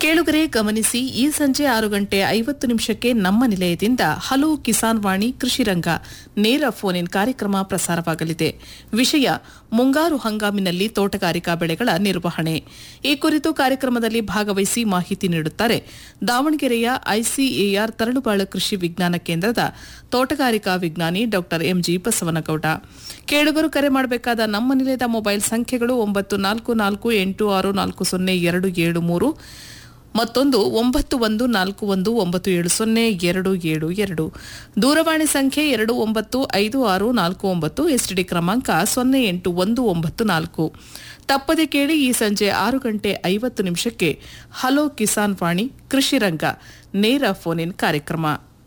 ಕೇಳುಗರೆ ಗಮನಿಸಿ ಈ ಸಂಜೆ ಆರು ಗಂಟೆ ಐವತ್ತು ನಿಮಿಷಕ್ಕೆ ನಮ್ಮ ನಿಲಯದಿಂದ ಹಲೋ ಕಿಸಾನ್ ವಾಣಿ ಕೃಷಿ ರಂಗ ನೇರ ಫೋನ್ ಇನ್ ಕಾರ್ಯಕ್ರಮ ಪ್ರಸಾರವಾಗಲಿದೆ ವಿಷಯ ಮುಂಗಾರು ಹಂಗಾಮಿನಲ್ಲಿ ತೋಟಗಾರಿಕಾ ಬೆಳೆಗಳ ನಿರ್ವಹಣೆ ಈ ಕುರಿತು ಕಾರ್ಯಕ್ರಮದಲ್ಲಿ ಭಾಗವಹಿಸಿ ಮಾಹಿತಿ ನೀಡುತ್ತಾರೆ ದಾವಣಗೆರೆಯ ಐಸಿಎಆರ್ ತರಳುಬಾಳು ಕೃಷಿ ವಿಜ್ಞಾನ ಕೇಂದ್ರದ ತೋಟಗಾರಿಕಾ ವಿಜ್ಞಾನಿ ಡಾ ಎಂಜಿ ಬಸವನಗೌಡ ಕೇಳುಗರು ಕರೆ ಮಾಡಬೇಕಾದ ನಮ್ಮ ನಿಲಯದ ಮೊಬೈಲ್ ಸಂಖ್ಯೆಗಳು ಒಂಬತ್ತು ನಾಲ್ಕು ನಾಲ್ಕು ಎಂಟು ಆರು ನಾಲ್ಕು ಸೊನ್ನೆ ಎರಡು ಏಳು ಮೂರು ಮತ್ತೊಂದು ಒಂಬತ್ತು ಒಂದು ನಾಲ್ಕು ಒಂದು ಒಂಬತ್ತು ಏಳು ಸೊನ್ನೆ ಎರಡು ಏಳು ಎರಡು ದೂರವಾಣಿ ಸಂಖ್ಯೆ ಎರಡು ಒಂಬತ್ತು ಐದು ಆರು ನಾಲ್ಕು ಒಂಬತ್ತು ಎಸ್ಟಿಡಿ ಕ್ರಮಾಂಕ ಸೊನ್ನೆ ಎಂಟು ಒಂದು ಒಂಬತ್ತು ನಾಲ್ಕು ತಪ್ಪದೆ ಕೇಳಿ ಈ ಸಂಜೆ ಆರು ಗಂಟೆ ಐವತ್ತು ನಿಮಿಷಕ್ಕೆ ಹಲೋ ಕಿಸಾನ್ ವಾಣಿ ಕೃಷಿ ರಂಗ ನೇರ ಫೋನ್ ಇನ್ ಕಾರ್ಯಕ್ರಮ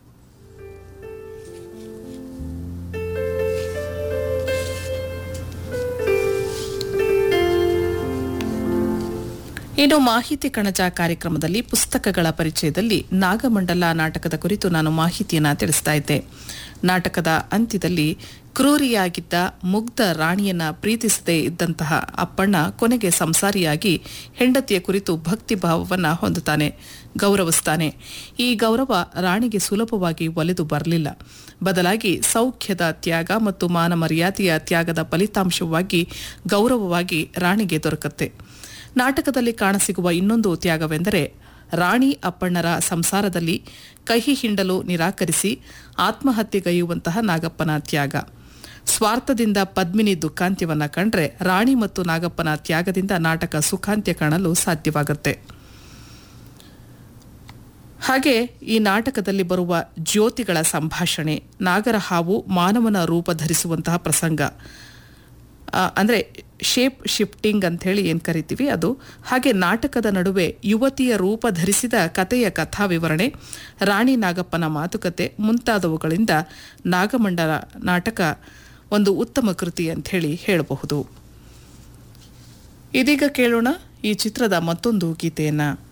ಇನ್ನು ಮಾಹಿತಿ ಕಣಜ ಕಾರ್ಯಕ್ರಮದಲ್ಲಿ ಪುಸ್ತಕಗಳ ಪರಿಚಯದಲ್ಲಿ ನಾಗಮಂಡಲ ನಾಟಕದ ಕುರಿತು ನಾನು ಮಾಹಿತಿಯನ್ನ ತಿಳಿಸ್ತಾ ಇದ್ದೆ ನಾಟಕದ ಅಂತ್ಯದಲ್ಲಿ ಕ್ರೂರಿಯಾಗಿದ್ದ ಮುಗ್ಧ ರಾಣಿಯನ್ನ ಪ್ರೀತಿಸದೇ ಇದ್ದಂತಹ ಅಪ್ಪಣ್ಣ ಕೊನೆಗೆ ಸಂಸಾರಿಯಾಗಿ ಹೆಂಡತಿಯ ಕುರಿತು ಭಕ್ತಿ ಭಾವವನ್ನ ಹೊಂದುತ್ತಾನೆ ಗೌರವಿಸ್ತಾನೆ ಈ ಗೌರವ ರಾಣಿಗೆ ಸುಲಭವಾಗಿ ಒಲೆದು ಬರಲಿಲ್ಲ ಬದಲಾಗಿ ಸೌಖ್ಯದ ತ್ಯಾಗ ಮತ್ತು ಮಾನ ಮರ್ಯಾದೆಯ ತ್ಯಾಗದ ಫಲಿತಾಂಶವಾಗಿ ಗೌರವವಾಗಿ ರಾಣಿಗೆ ದೊರಕುತ್ತೆ ನಾಟಕದಲ್ಲಿ ಕಾಣಸಿಗುವ ಇನ್ನೊಂದು ತ್ಯಾಗವೆಂದರೆ ರಾಣಿ ಅಪ್ಪಣ್ಣರ ಸಂಸಾರದಲ್ಲಿ ಕಹಿ ಹಿಂಡಲು ನಿರಾಕರಿಸಿ ಆತ್ಮಹತ್ಯೆಗೈಯುವಂತಹ ನಾಗಪ್ಪನ ತ್ಯಾಗ ಸ್ವಾರ್ಥದಿಂದ ಪದ್ಮಿನಿ ದುಃಖಾಂತ್ಯವನ್ನ ಕಂಡ್ರೆ ರಾಣಿ ಮತ್ತು ನಾಗಪ್ಪನ ತ್ಯಾಗದಿಂದ ನಾಟಕ ಸುಖಾಂತ್ಯ ಕಾಣಲು ಸಾಧ್ಯವಾಗುತ್ತೆ ಹಾಗೆ ಈ ನಾಟಕದಲ್ಲಿ ಬರುವ ಜ್ಯೋತಿಗಳ ಸಂಭಾಷಣೆ ನಾಗರ ಹಾವು ಮಾನವನ ರೂಪ ಧರಿಸುವಂತಹ ಪ್ರಸಂಗ ಆ, ಅಂದ್ರೆ ಶೇಪ್ ಶಿಫ್ಟಿಂಗ್ ಅಂತ ಹೇಳಿ ಏನ್ ಕರಿತೀವಿ ಅದು ಹಾಗೆ ನಾಟಕದ ನಡುವೆ ಯುವತಿಯ ರೂಪ ಧರಿಸಿದ ಕಥೆಯ ಕಥಾ ವಿವರಣೆ ರಾಣಿ ನಾಗಪ್ಪನ ಮಾತುಕತೆ ಮುಂತಾದವುಗಳಿಂದ ನಾಗಮಂಡಲ ನಾಟಕ ಒಂದು ಉತ್ತಮ ಕೃತಿ ಅಂತ ಹೇಳಿ ಹೇಳಬಹುದು ಇದೀಗ ಕೇಳೋಣ ಈ ಚಿತ್ರದ ಮತ್ತೊಂದು ಗೀತೆಯನ್ನ